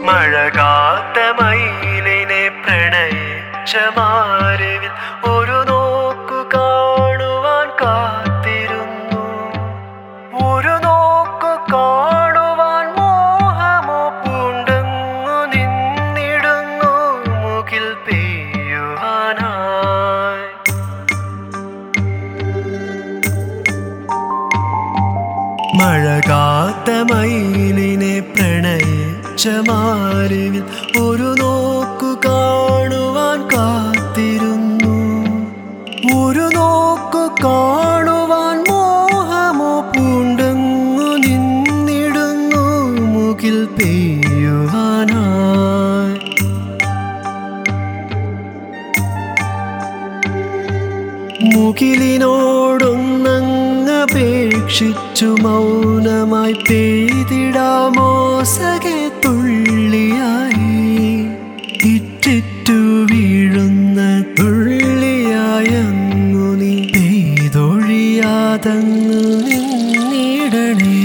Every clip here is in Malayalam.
മഴകാത്ത മയിലിനെ പ്രണയിച്ച മാരുവിൽ ഒരു നോക്കു കാണുവാൻ കാത്തിരുന്നു ഒരു നോക്കു കാണുവാൻ മോഹമോ പൂണ്ടങ്ങു നിന്നിടുന്നു മുകിൽ പെയ്യുവാനായി മഴകാത്ത മയിലിനെ പ്രണയിച്ച മാരുവിൽ ഒരു നോക്കു കാണുവാൻ കാത്തിരുന്നു ഒരു നോക്കു കാണുവാൻ മോഹമോ പൂണ്ടങ്ങു നിന്നിടുന്നു മുകിൽ പെയ്യുവാനായി മുകിലിനോടൊന്നങ്ങപേക്ഷിച്ചു മൗനമായി പെയ്തിടാമോ സകെ തുള്ളിയായി ഇറ്റിറ്റു വീഴുന്ന തുള്ളിയായങ്ങു നീ പെയ്തൊഴിയാതങ്ങു നിന്നിടണേ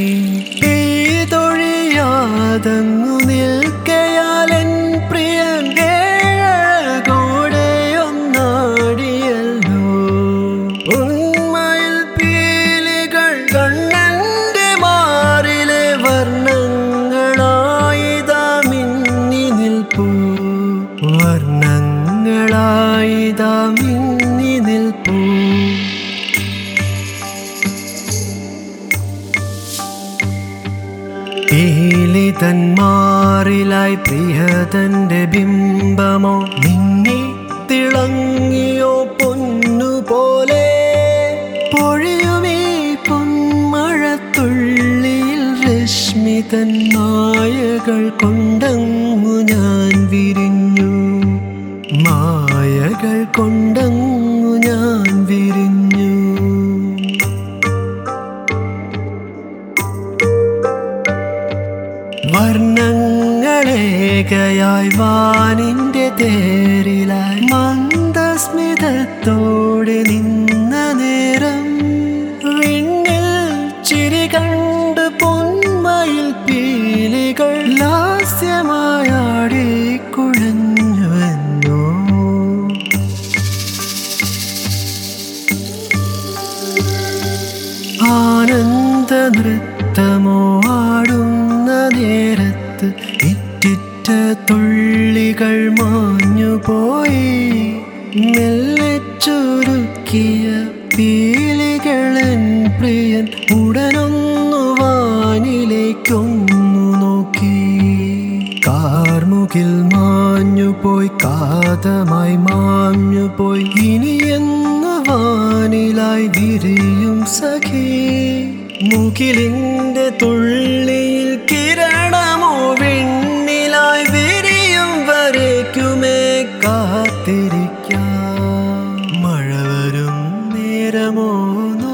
പെയ്തൊഴിയാതങ്ങു നിൽക്കയാലൻ പ്രിയൻ ഏഴകോടെ ഒന്നാടിയല്ലോ ഉന്മയിൽ പീലികൾ കണ്ണന്റെ മാറിലെ വർണ്ണങ്ങളായിതാ മിന്നി നിൽപ്പൂ വർണ്ണങ്ങളായിതാ മിന്നി നിൽപ്പൂ പീലിതന്മാറിലായി പ്രിയതന്റെ ബിംബമോ നിന്നെ തിളങ്ങിയോ പൊന്നുപോലെ പൊഴിയുമേ പൊന്മഴത്തുള്ളിയിൽ രശ്മിതൻ മായകൾ കൊണ്ടങ്ങു ഞാൻ വിരിഞ്ഞു മായകൾ കൊണ്ടങ്ങു ഞാൻ വിരിഞ്ഞു വർണ്ണങ്ങളേകയായി വാനിന്റെ തേരിലായി മന്ദസ്മിതത്തോടെ നിന്ന നേരം വിണ്ണിൽ ചിരി കണ്ട് പൊന്മയിൽ പീലികൾ ലാസ്യമായാടി കുഴഞ്ഞുവെന്നോ ആനന്ദ നൃത്തമോ ആടുന്ന നേരത്ത് ഇറ്റിറ്റ തുള്ളികൾ മാഞ്ഞുപോയി മെല്ലെ ചുരുക്കിയ പീലികളൻ പ്രിയൻ ഉടനൊന്നു വാനിലേക്കൊന്നു നോക്കി കാർമുകിൽ മാഞ്ഞുപോയി കാതമായി മാഞ്ഞുപോയി ഇനി എന്ന് വാനിലായി വിരിയും സഖി മുകിലിന്റെ തുള്ളിയിൽ കിരണമോ വിണ്ണിലായി വിരിയും വരയ്ക്കുമേ കാത്തിരിക്കാം മഴ വരും നേരമോ